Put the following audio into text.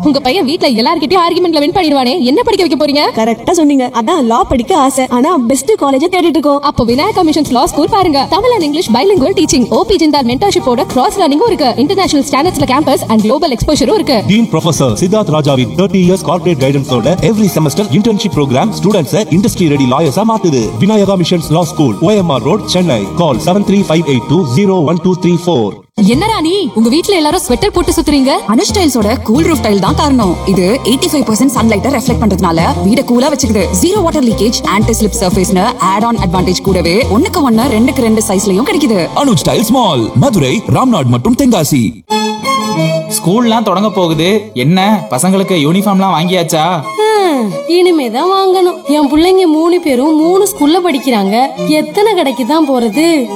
உங்க பையன் வீட்ல எல்லார்கிட்டயும் ஆர்குமெண்ட்ல வின் பண்ணிடுவானே என்ன படிக்க வைக்க போறீங்க கரெக்டா சொன்னீங்க அதான் லா படிக்க ஆசை ஆனா பெஸ்ட் காலேஜ தேடிட்டு இருக்கோம் அப்போ விநாயகா மிஷன்ஸ் லா ஸ்கூல் பாருங்க Tamil and English bilingual teaching O P Jindal மென்டர்ஷிப்போட கிராஸ் லேர்னிங்கும் இருக்கு இன்டர்நேஷனல் ஸ்டாண்டர்ட்ஸ்ல கேம்பஸ் அண்ட் குளோபல் எக்ஸ்போஷரும் இருக்கு டீன் ப்ரொஃபசர் சித்தார்த் ராஜாவின் தேர்ட்டி இயர்ஸ் கார்பரேட் கைடன்ஸோட every semester internship programme students industry ready லாயர்ஸா மாத்துது Vinayaka missions law school OMR road Chennai call seven three five eight two zero one two three four என்னடா நீ உங்க வீட்ல எல்லாரும் ஸ்வெட்டர் போட்டு சுத்துறீங்க அனுஷ் டைல்ஸோட கூல் ரூஃப் டைல் தான் காரணம் இது 85% ஃபைவ் பர்சன்ட் சன்லைட்டை ரெஃப்ளெக்ட் பண்றதுனால வீட கூலா வச்சுக்குது zero water leakage anti slip சர்ஃபேஸ்னு ஆட் ஆன் அட்வான்டேஜ் கூடவே ஒண்ணுக்கு ஒண்ணு ரெண்டுக்கு ரெண்டு சைஸ்லயும் கிடைக்குது அனுஜ் டைல்ஸ் மால் மதுரை ராம்நாட் மற்றும் தென்காசி ஸ்கூல்லாம் தொடங்க போகுது என்ன பசங்களுக்கு யூனிஃபார்ம்லாம் வாங்கியாச்சா இனிமே தான் வாங்கணும் என் பிள்ளைங்க மூணு பேரும் மூணு ஸ்கூல்ல படிக்கிறாங்க எத்தனை கடைக்கு தான் போறது